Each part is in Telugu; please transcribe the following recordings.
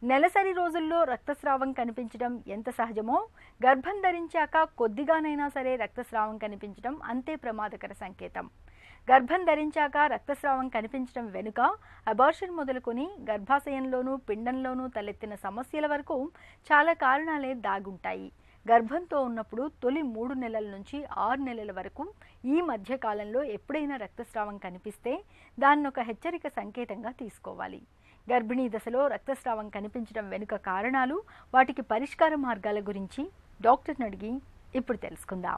నెలసరి రోజుల్లో రక్తస్రావం కనిపించడం ఎంత సహజమో గర్భం ధరించాక కొద్దిగానైనా సరే రక్తస్రావం కనిపించడం అంతే ప్రమాదకర సంకేతం గర్భం ధరించాక రక్తస్రావం కనిపించడం వెనుక అబార్షన్ మొదలుకొని గర్భాశయంలోనూ పిండంలోనూ తలెత్తిన సమస్యల వరకు చాలా కారణాలే దాగుంటాయి గర్భంతో ఉన్నప్పుడు తొలి మూడు నెలల నుంచి ఆరు నెలల వరకు ఈ మధ్య కాలంలో ఎప్పుడైనా రక్తస్రావం కనిపిస్తే దాన్ని ఒక హెచ్చరిక సంకేతంగా తీసుకోవాలి గర్భిణీ దశలో రక్తస్రావం కనిపించడం వెనుక కారణాలు వాటికి పరిష్కార మార్గాల గురించి డాక్టర్ని అడిగి ఇప్పుడు తెలుసుకుందాం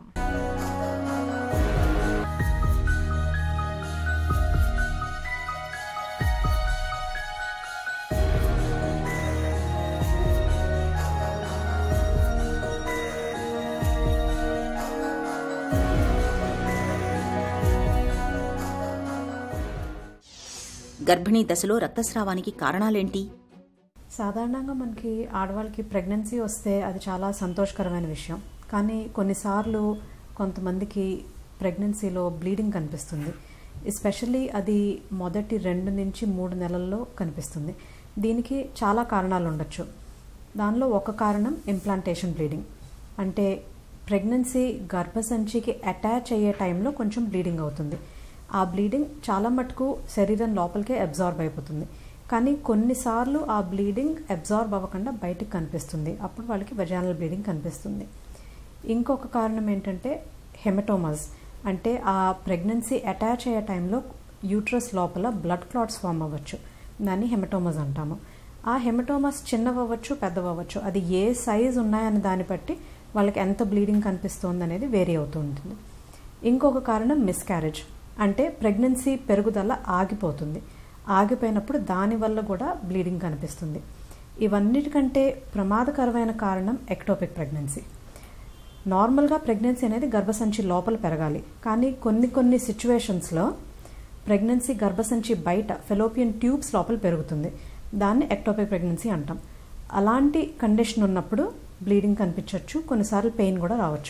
గర్భిణీ దశలో రక్తస్రావానికి కారణాలేంటి సాధారణంగా మనకి ఆడవాళ్ళకి ప్రెగ్నెన్సీ వస్తే అది చాలా సంతోషకరమైన విషయం కానీ కొన్నిసార్లు కొంతమందికి ప్రెగ్నెన్సీలో బ్లీడింగ్ కనిపిస్తుంది ఎస్పెషల్లీ అది మొదటి రెండు నుంచి మూడు నెలల్లో కనిపిస్తుంది దీనికి చాలా కారణాలు ఉండొచ్చు దానిలో ఒక కారణం ఇంప్లాంటేషన్ బ్లీడింగ్ అంటే ప్రెగ్నెన్సీ గర్భసంచికి అటాచ్ అయ్యే టైంలో కొంచెం బ్లీడింగ్ అవుతుంది ఆ బ్లీడింగ్ చాలా మటుకు శరీరం లోపలికే అబ్జార్బ్ అయిపోతుంది కానీ కొన్నిసార్లు ఆ బ్లీడింగ్ అబ్జార్బ్ అవ్వకుండా బయటకు కనిపిస్తుంది అప్పుడు వాళ్ళకి వెజానల్ బ్లీడింగ్ కనిపిస్తుంది ఇంకొక కారణం ఏంటంటే హెమటోమాస్ అంటే ఆ ప్రెగ్నెన్సీ అటాచ్ అయ్యే టైంలో యూట్రస్ లోపల బ్లడ్ క్లాట్స్ ఫామ్ అవ్వచ్చు దాన్ని హెమటోమాస్ అంటాము ఆ హెమటోమాస్ చిన్నవవ్వచ్చు పెద్దవవ్వచ్చు అది ఏ సైజ్ ఉన్నాయని దాన్ని బట్టి వాళ్ళకి ఎంత బ్లీడింగ్ కనిపిస్తుంది అనేది వేరీ అవుతూ ఉంటుంది ఇంకొక కారణం మిస్క్యారేజ్ అంటే ప్రెగ్నెన్సీ పెరుగుదల ఆగిపోతుంది ఆగిపోయినప్పుడు దానివల్ల కూడా బ్లీడింగ్ కనిపిస్తుంది ఇవన్నిటికంటే ప్రమాదకరమైన కారణం ఎక్టోపిక్ ప్రెగ్నెన్సీ నార్మల్గా ప్రెగ్నెన్సీ అనేది గర్భసంచి లోపల పెరగాలి కానీ కొన్ని కొన్ని సిచ్యువేషన్స్లో ప్రెగ్నెన్సీ గర్భసంచి బయట ఫెలోపియన్ ట్యూబ్స్ లోపల పెరుగుతుంది దాన్ని ఎక్టోపిక్ ప్రెగ్నెన్సీ అంటాం అలాంటి కండిషన్ ఉన్నప్పుడు బ్లీడింగ్ కనిపించవచ్చు కొన్నిసార్లు పెయిన్ కూడా రావచ్చు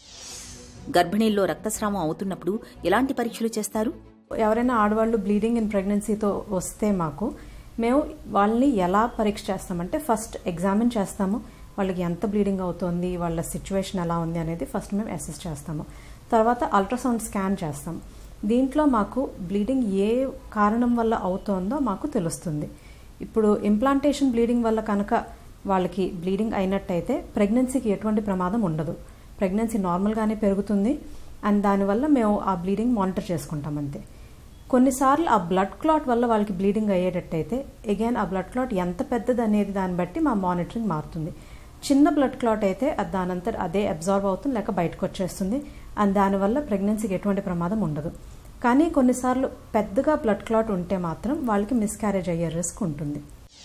గర్భిణీల్లో రక్తస్రావం అవుతున్నప్పుడు ఎలాంటి పరీక్షలు చేస్తారు ఎవరైనా ఆడవాళ్ళు బ్లీడింగ్ ఇన్ ప్రెగ్నెన్సీతో వస్తే మాకు మేము వాళ్ళని ఎలా పరీక్ష చేస్తామంటే ఫస్ట్ ఎగ్జామిన్ చేస్తాము వాళ్ళకి ఎంత బ్లీడింగ్ అవుతోంది వాళ్ళ సిచ్యువేషన్ ఎలా ఉంది అనేది ఫస్ట్ మేము అసెస్ చేస్తాము తర్వాత అల్ట్రాసౌండ్ స్కాన్ చేస్తాం దీంట్లో మాకు బ్లీడింగ్ ఏ కారణం వల్ల అవుతోందో మాకు తెలుస్తుంది ఇప్పుడు ఇంప్లాంటేషన్ బ్లీడింగ్ వల్ల కనుక వాళ్ళకి బ్లీడింగ్ అయినట్టయితే ప్రెగ్నెన్సీకి ఎటువంటి ప్రమాదం ఉండదు ప్రెగ్నెన్సీ నార్మల్గానే పెరుగుతుంది అండ్ దానివల్ల మేము ఆ బ్లీడింగ్ మానిటర్ చేసుకుంటాం అంతే కొన్నిసార్లు ఆ బ్లడ్ క్లాట్ వల్ల వాళ్ళకి బ్లీడింగ్ అయ్యేటట్టయితే అగైన్ ఆ బ్లడ్ క్లాట్ ఎంత పెద్దది అనేది దాన్ని బట్టి మా మానిటరింగ్ మారుతుంది చిన్న బ్లడ్ క్లాట్ అయితే అది దానంతా అదే అబ్జార్బ్ అవుతుంది లేక బయటకు వచ్చేస్తుంది అండ్ దానివల్ల ప్రెగ్నెన్సీకి ఎటువంటి ప్రమాదం ఉండదు కానీ కొన్నిసార్లు పెద్దగా బ్లడ్ క్లాట్ ఉంటే మాత్రం వాళ్ళకి మిస్క్యారేజ్ అయ్యే రిస్క్ ఉంటుంది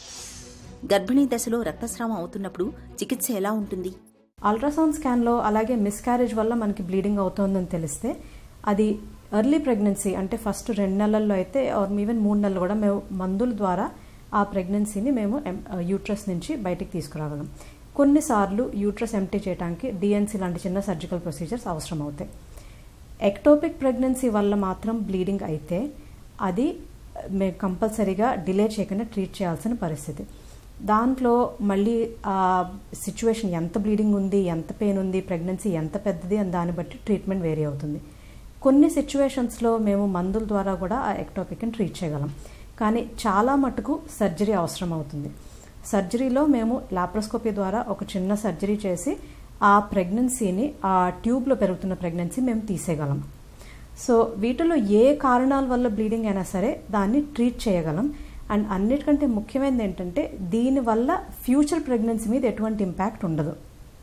గర్భిణీ దశలో రక్తస్రావం అవుతున్నప్పుడు చికిత్స ఎలా ఉంటుంది అల్ట్రాసౌండ్ స్కాన్లో అలాగే మిస్క్యారేజ్ వల్ల మనకి బ్లీడింగ్ అవుతోందని తెలిస్తే అది ఎర్లీ ప్రెగ్నెన్సీ అంటే ఫస్ట్ రెండు నెలల్లో అయితే ఆర్ ఈవెన్ మూడు నెలలు కూడా మేము మందుల ద్వారా ఆ ప్రెగ్నెన్సీని మేము యూట్రస్ నుంచి బయటికి తీసుకురాగలం కొన్నిసార్లు యూట్రస్ ఎంటీ చేయడానికి డిఎన్సీ లాంటి చిన్న సర్జికల్ ప్రొసీజర్స్ అవసరం అవుతాయి ఎక్టోపిక్ ప్రెగ్నెన్సీ వల్ల మాత్రం బ్లీడింగ్ అయితే అది మేము కంపల్సరీగా డిలే చేయకుండా ట్రీట్ చేయాల్సిన పరిస్థితి దాంట్లో మళ్ళీ ఆ సిచ్యువేషన్ ఎంత బ్లీడింగ్ ఉంది ఎంత పెయిన్ ఉంది ప్రెగ్నెన్సీ ఎంత పెద్దది అని దాన్ని బట్టి ట్రీట్మెంట్ వేరీ అవుతుంది కొన్ని సిచ్యువేషన్స్లో మేము మందుల ద్వారా కూడా ఆ ఎక్టోపిక్ని ట్రీట్ చేయగలం కానీ చాలా మటుకు సర్జరీ అవసరం అవుతుంది సర్జరీలో మేము లాప్రోస్కోపీ ద్వారా ఒక చిన్న సర్జరీ చేసి ఆ ప్రెగ్నెన్సీని ఆ ట్యూబ్లో పెరుగుతున్న ప్రెగ్నెన్సీ మేము తీసేయగలం సో వీటిలో ఏ కారణాల వల్ల బ్లీడింగ్ అయినా సరే దాన్ని ట్రీట్ చేయగలం అండ్ అన్నిటికంటే ముఖ్యమైనది ఏంటంటే దీనివల్ల ఫ్యూచర్ ప్రెగ్నెన్సీ మీద ఎటువంటి ఇంపాక్ట్ ఉండదు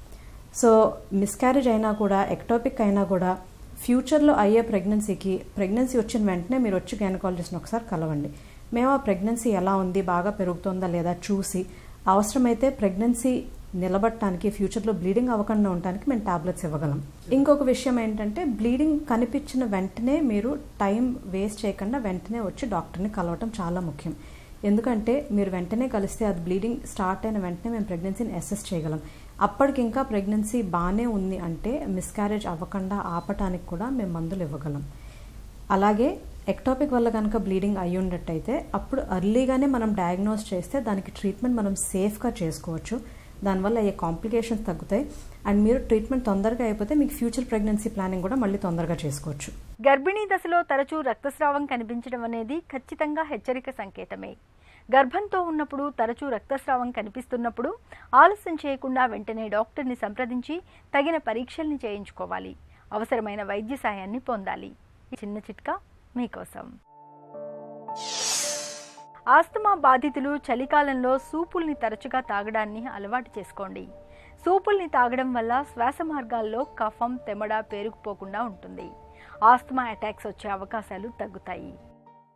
సో మిస్క్యారేజ్ అయినా కూడా ఎక్టోపిక్ అయినా కూడా ఫ్యూచర్లో అయ్యే ప్రెగ్నెన్సీకి ప్రెగ్నెన్సీ వచ్చిన వెంటనే మీరు వచ్చి గైనకాలజిస్ట్ని ఒకసారి కలవండి మేము ఆ ప్రెగ్నెన్సీ ఎలా ఉంది బాగా పెరుగుతుందా లేదా చూసి అవసరమైతే ప్రెగ్నెన్సీ నిలబడటానికి ఫ్యూచర్లో బ్లీడింగ్ అవ్వకుండా ఉండటానికి మేము టాబ్లెట్స్ ఇవ్వగలం ఇంకొక విషయం ఏంటంటే బ్లీడింగ్ కనిపించిన వెంటనే మీరు టైం వేస్ట్ చేయకుండా వెంటనే వచ్చి డాక్టర్ని కలవటం చాలా ముఖ్యం ఎందుకంటే మీరు వెంటనే కలిస్తే అది బ్లీడింగ్ స్టార్ట్ అయిన వెంటనే మేము ప్రెగ్నెన్సీని అసెస్ చేయగలం అప్పటికి ఇంకా ప్రెగ్నెన్సీ బాగానే ఉంది అంటే మిస్క్యారేజ్ అవ్వకుండా ఆపటానికి కూడా మేము మందులు ఇవ్వగలం అలాగే ఎక్టాపిక్ వల్ల కనుక బ్లీడింగ్ అయి ఉన్నట్టయితే అప్పుడు అర్లీగానే మనం డయాగ్నోస్ చేస్తే దానికి ట్రీట్మెంట్ మనం సేఫ్గా చేసుకోవచ్చు దానివల్ల అయ్యే కాంప్లికేషన్స్ తగ్గుతాయి అండ్ మీరు ట్రీట్మెంట్ తొందరగా అయిపోతే మీకు ఫ్యూచర్ ప్రెగ్నెన్సీ ప్లానింగ్ కూడా మళ్ళీ తొందరగా చేసుకోవచ్చు గర్భిణీ దశలో తరచూ రక్తస్రావం కనిపించడం అనేది ఖచ్చితంగా హెచ్చరిక సంకేతమే గర్భంతో ఉన్నప్పుడు తరచూ రక్తస్రావం కనిపిస్తున్నప్పుడు ఆలస్యం చేయకుండా వెంటనే డాక్టర్ని సంప్రదించి తగిన పరీక్షల్ని చేయించుకోవాలి అవసరమైన వైద్య సాయాన్ని పొందాలి చిన్న చిట్కా మీకోసం ఆస్తమా బాధితులు చలికాలంలో సూపుల్ని తరచుగా తాగడాన్ని అలవాటు చేసుకోండి సూపుల్ని తాగడం వల్ల శ్వాస మార్గాల్లో కఫం తెమడ పేరుకుపోకుండా ఉంటుంది ఆస్తమా అటాక్స్ వచ్చే అవకాశాలు తగ్గుతాయి